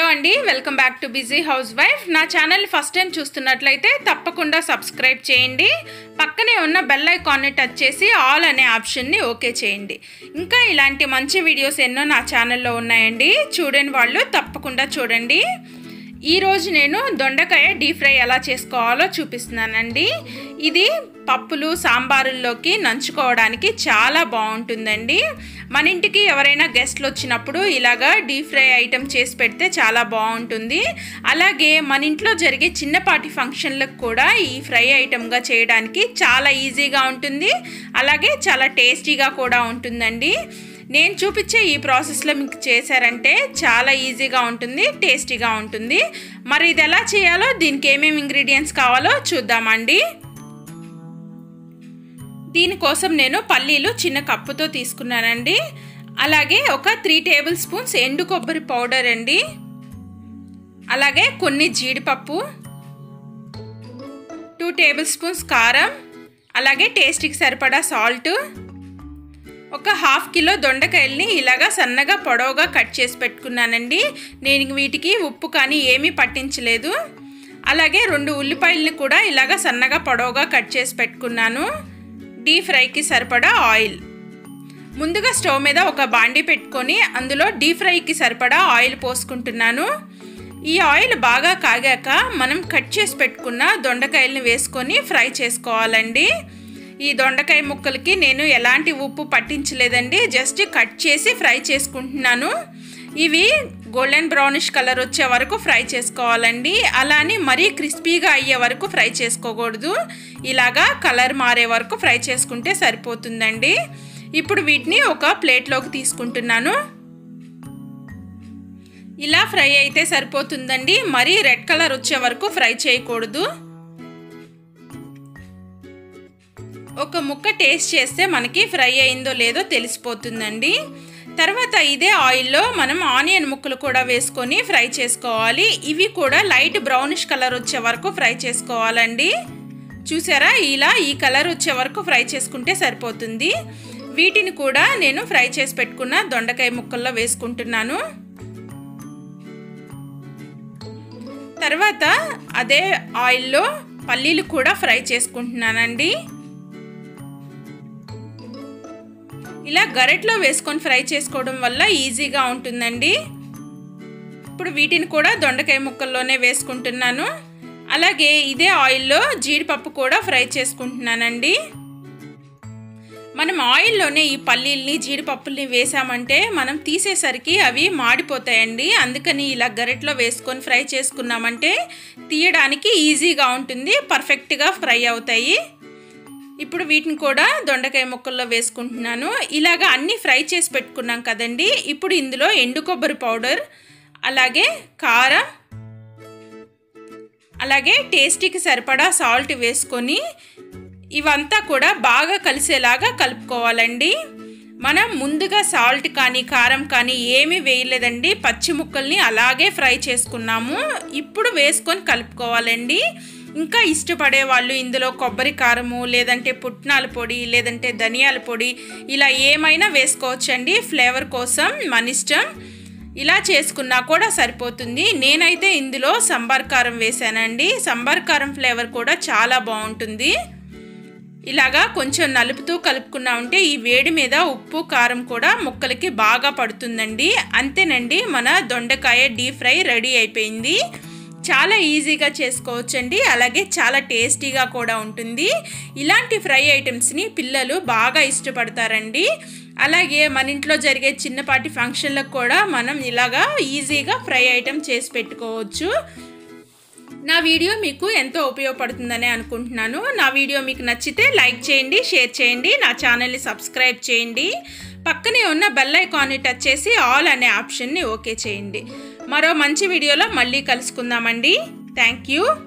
అండి welcome back to busy housewife నా channel first time చూస్తున్నట్లయితే తప్పకుండా సబ్స్క్రైబ్ చేయండి పక్కనే ఉన్న బెల్ ఐకాన్ని టచ్ చేసి ఆల్ అనే ఆప్షన్ని ఓకే చేయండి ఇంకా ఇలాంటి మంచి వీడియోస్ ఎన్నో నా ఛానల్లో ఉన్నాయండి చూడని వాళ్ళు తప్పకుండా చూడండి ఈరోజు నేను దొండకాయ డీప్ ఫ్రై ఎలా చేసుకోవాలో చూపిస్తున్నానండి ఇది పప్పులు సాంబారుల్లోకి నంచుకోవడానికి చాలా బాగుంటుందండి మన ఇంటికి ఎవరైనా గెస్ట్లు వచ్చినప్పుడు ఇలాగా డీప్ ఫ్రై ఐటెం చేసి పెడితే చాలా బాగుంటుంది అలాగే మన ఇంట్లో జరిగే చిన్నపాటి ఫంక్షన్లకు కూడా ఈ ఫ్రై ఐటెంగా చేయడానికి చాలా ఈజీగా ఉంటుంది అలాగే చాలా టేస్టీగా కూడా ఉంటుందండి నేను చూపించే ఈ ప్రాసెస్లో మీకు చేశారంటే చాలా ఈజీగా ఉంటుంది టేస్టీగా ఉంటుంది మరి ఇది ఎలా చేయాలో దీనికి ఏమేమి ఇంగ్రీడియంట్స్ కావాలో చూద్దామండి దీనికోసం నేను పల్లీలు చిన్న కప్పుతో తీసుకున్నానండి అలాగే ఒక త్రీ టేబుల్ స్పూన్స్ ఎండు కొబ్బరి పౌడర్ అండి అలాగే కొన్ని జీడిపప్పు టూ టేబుల్ స్పూన్స్ కారం అలాగే టేస్ట్కి సరిపడా సాల్ట్ ఒక హాఫ్ కిలో దొండకాయల్ని ఇలాగా సన్నగా పొడవుగా కట్ చేసి పెట్టుకున్నానండి నేను వీటికి ఉప్పు కానీ ఏమీ పట్టించలేదు అలాగే రెండు ఉల్లిపాయలని కూడా ఇలాగ సన్నగా పొడవుగా కట్ చేసి పెట్టుకున్నాను డీప్ ఫ్రైకి సరిపడా ఆయిల్ ముందుగా స్టవ్ మీద ఒక బాండీ పెట్టుకొని అందులో డీప్ ఫ్రైకి సరిపడా ఆయిల్ పోసుకుంటున్నాను ఈ ఆయిల్ బాగా కాగాక మనం కట్ చేసి పెట్టుకున్న దొండకాయల్ని వేసుకొని ఫ్రై చేసుకోవాలండి ఈ దొండకాయ ముక్కలకి నేను ఎలాంటి ఉప్పు పట్టించలేదండి జస్ట్ కట్ చేసి ఫ్రై చేసుకుంటున్నాను ఇవి గోల్డెన్ బ్రౌనిష్ కలర్ వచ్చే వరకు ఫ్రై చేసుకోవాలండి అలానే మరీ క్రిస్పీగా అయ్యే వరకు ఫ్రై చేసుకోకూడదు ఇలాగా కలర్ మారే వరకు ఫ్రై చేసుకుంటే సరిపోతుందండి ఇప్పుడు వీటిని ఒక ప్లేట్లోకి తీసుకుంటున్నాను ఇలా ఫ్రై అయితే సరిపోతుందండి మరీ రెడ్ కలర్ వచ్చే వరకు ఫ్రై చేయకూడదు ఒక ముక్క టేస్ట్ చేస్తే మనకి ఫ్రై అయిందో లేదో తెలిసిపోతుందండి తర్వాత ఇదే ఆయిల్లో మనం ఆనియన్ ముక్కలు కూడా వేసుకొని ఫ్రై చేసుకోవాలి ఇవి కూడా లైట్ బ్రౌనిష్ కలర్ వచ్చే వరకు ఫ్రై చేసుకోవాలండి చూసారా ఇలా ఈ కలర్ వచ్చే వరకు ఫ్రై చేసుకుంటే సరిపోతుంది వీటిని కూడా నేను ఫ్రై చేసి పెట్టుకున్న దొండకాయ ముక్కల్లో వేసుకుంటున్నాను తర్వాత అదే ఆయిల్లో పల్లీలు కూడా ఫ్రై చేసుకుంటున్నానండి ఇలా గరెట్లో వేసుకొని ఫ్రై చేసుకోవడం వల్ల ఈజీగా ఉంటుందండి ఇప్పుడు వీటిని కూడా దొండకాయ ముక్కల్లోనే వేసుకుంటున్నాను అలాగే ఇదే ఆయిల్లో జీడిపప్పు కూడా ఫ్రై చేసుకుంటున్నానండి మనం ఆయిల్లోనే ఈ పల్లీల్ని జీడిపప్పుల్ని వేసామంటే మనం తీసేసరికి అవి మాడిపోతాయండి అందుకని ఇలా గరెట్లో వేసుకొని ఫ్రై చేసుకున్నామంటే తీయడానికి ఈజీగా ఉంటుంది పర్ఫెక్ట్గా ఫ్రై అవుతాయి ఇప్పుడు వీటిని కూడా దొండకాయ ముక్కల్లో వేసుకుంటున్నాను ఇలాగ అన్నీ ఫ్రై చేసి పెట్టుకున్నాం కదండి ఇప్పుడు ఇందులో ఎండు కొబ్బరి పౌడర్ అలాగే కారం అలాగే టేస్టీకి సరిపడా సాల్ట్ వేసుకొని ఇవంతా కూడా బాగా కలిసేలాగా కలుపుకోవాలండి మనం ముందుగా సాల్ట్ కానీ కారం కానీ ఏమీ వేయలేదండి పచ్చి ముక్కల్ని అలాగే ఫ్రై చేసుకున్నాము ఇప్పుడు వేసుకొని కలుపుకోవాలండి ఇంకా ఇష్టపడే వాళ్ళు ఇందులో కొబ్బరి కారము లేదంటే పుట్నాల పొడి లేదంటే ధనియాల పొడి ఇలా ఏమైనా వేసుకోవచ్చండి ఫ్లేవర్ కోసం మన ఇష్టం ఇలా చేసుకున్నా కూడా సరిపోతుంది నేనైతే ఇందులో సంబార్ కారం వేసానండి సంబార్ కారం ఫ్లేవర్ కూడా చాలా బాగుంటుంది ఇలాగా కొంచెం నలుపుతూ కలుపుకున్నా ఉంటే ఈ వేడి మీద ఉప్పు కారం కూడా ముక్కలకి బాగా పడుతుందండి అంతేనండి మన దొండకాయ డీప్ ఫ్రై రెడీ అయిపోయింది చాలా ఈజీగా చేసుకోవచ్చండి అలాగే చాలా టేస్టీగా కూడా ఉంటుంది ఇలాంటి ఫ్రై ఐటమ్స్ని పిల్లలు బాగా ఇష్టపడతారండి అలాగే మన ఇంట్లో జరిగే చిన్నపాటి ఫంక్షన్లకు కూడా మనం ఇలాగా ఈజీగా ఫ్రై ఐటమ్ చేసి పెట్టుకోవచ్చు నా వీడియో మీకు ఎంతో ఉపయోగపడుతుందని అనుకుంటున్నాను నా వీడియో మీకు నచ్చితే లైక్ చేయండి షేర్ చేయండి నా ఛానల్ని సబ్స్క్రైబ్ చేయండి పక్కనే ఉన్న బెల్ ఐకాన్ని టచ్ చేసి ఆల్ అనే ఆప్షన్ని ఓకే చేయండి మరో మంచి వీడియోలో మళ్ళీ కలుసుకుందామండి థ్యాంక్ యూ